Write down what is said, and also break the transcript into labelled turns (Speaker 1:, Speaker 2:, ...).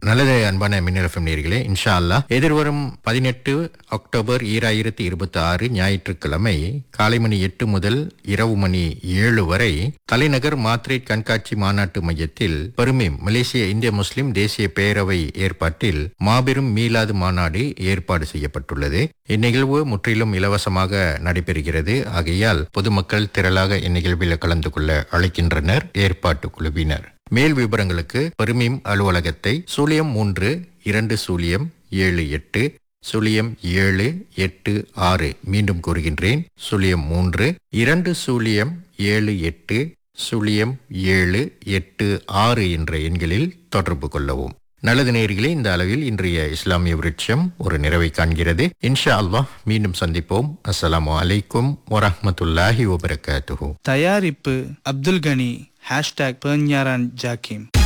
Speaker 1: நல்லது அன்பான மின்னலஃபம் நேர்களே இன்ஷா அல்லாஹ் எதிர்வரும் பதினெட்டு அக்டோபர் ஈராயிரத்தி இருபத்தி ஆறு ஞாயிற்றுக்கிழமை காலை மணி எட்டு முதல் இரவு மணி ஏழு வரை தலைநகர் மாத்ரேட் கண்காட்சி மாநாட்டு மையத்தில் பெருமிம் மலேசிய இந்திய முஸ்லிம் தேசிய பேரவை ஏற்பாட்டில் மாபெரும் மீளாது மாநாடு ஏற்பாடு செய்யப்பட்டுள்ளது இந்நிகழ்வு முற்றிலும் இலவசமாக நடைபெறுகிறது ஆகையால் பொதுமக்கள் திரளாக இந்நிகழ்வில் கலந்து கொள்ள அழைக்கின்றனர் ஏற்பாட்டு குழுவினர் மேல் விவரங்களுக்கு பெருமிம் அலுவலகத்தை சூழியம் மூன்று இரண்டு சூழியம் ஏழு எட்டு சுழியம் ஏழு எட்டு ஆறு மீண்டும் கூறுகின்றேன் சுழியம் மூன்று இரண்டு சூழியம் ஏழு எட்டு சுழியம் ஏழு எட்டு ஆறு என்ற எண்களில் தொடர்பு கொள்ளவும் நல்லது நேயர்களே இந்த அளவில் இன்றைய இஸ்லாமிய விருட்சம் ஒரு நிறைவை காண்கிறது இன்ஷா அல்லாஹ் மீண்டும் சந்திப்போம் அஸ்ஸலாமு அலைக்கும் வரஹ்மத்துல்லாஹி வபரகாத்துஹு
Speaker 2: தயாரிப்பு அப்துல் கனி ஹேஷ்டாக் பேஞ்ஞாரான் ஜாக்கிம்